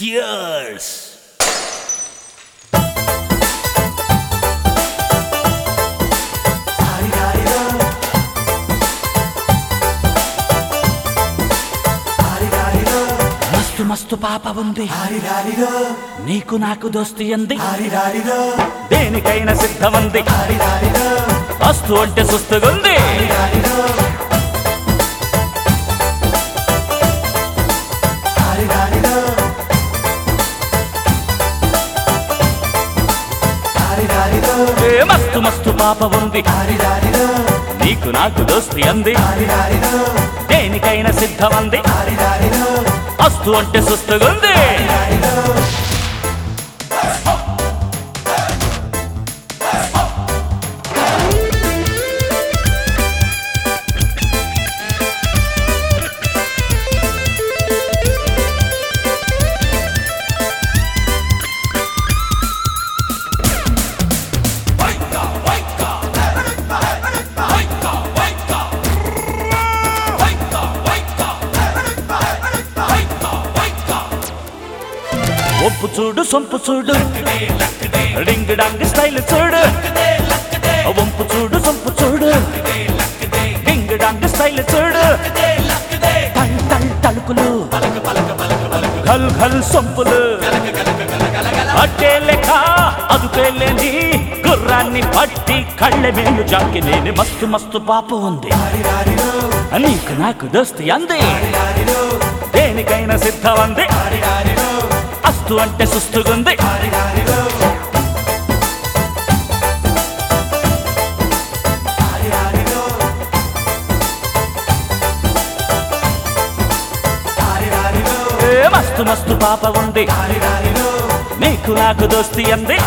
Cheers! మస్తు మస్తు పాప ఉంది నీకు నాకు దోస్తి అంది దేనికైనా సిద్ధమంది వస్తు అంటే సుస్తుగుంది ఏ మస్తు మస్తు పాప ఉంది నీకు నాకు దోస్తి అంది దేనికైనా సిద్ధమంది వస్తు అంటే సుస్తుగుంది ఒప్పు చూడు సొంపు చూడు డింగ్ డాంగ్ స్టైల్ చూడు వంపు చూడు సొంపు చూడు డింగ్ డాంగ్ స్టైల్ చూడు టల్ టల్ తలుకులు ఘల్ ఘల్ సొంపులు అట్టే లెక్క అదుపేలేని గుర్రాన్ని పట్టి కళ్ళ మేలు జాకి నేను మస్తు మస్తు పాప ఉంది నీకు నాకు దోస్తి అంది దేనికైనా సిద్ధం అంది అస్తు అంటే సుస్తుగుంది ఏ మస్తు మస్తు పాప ఉంది నీకు నాకు దోస్తి అంది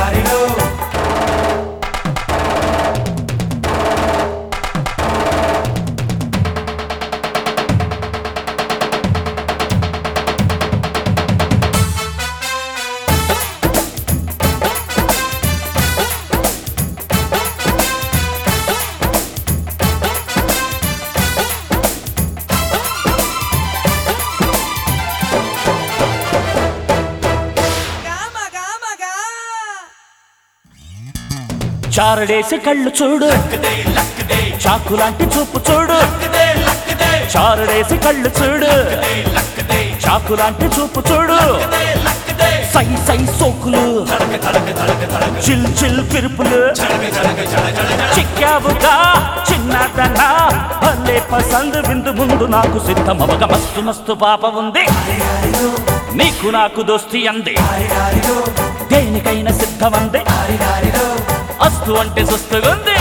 చారడేసి కళ్ళు చూడు చాకు లాంటి చూపు చూడు చారడేసి కళ్ళు చూడు చాకు లాంటి చూపు చూడు సై సై సోకులు చిల్ చిల్ పిరుపులు చిక్కావుగా చిన్నదన్నా భలే పసందు విందు ముందు నాకు సిద్ధమవగ మస్తు మస్తు పాప ఉంది నీకు నాకు దోస్తి అంది దేనికైనా సిద్ధమంది అస్తు అంటే సుస్తుగుంది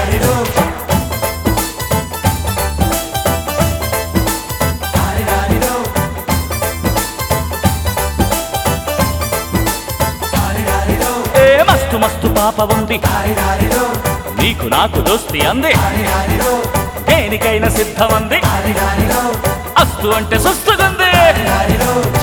ఏ మస్తు మస్తు పాప ఉంది నీకు నాకు దోస్తి అంది దేనికైనా సిద్ధమంది అస్తు అంటే సుస్తుగుంది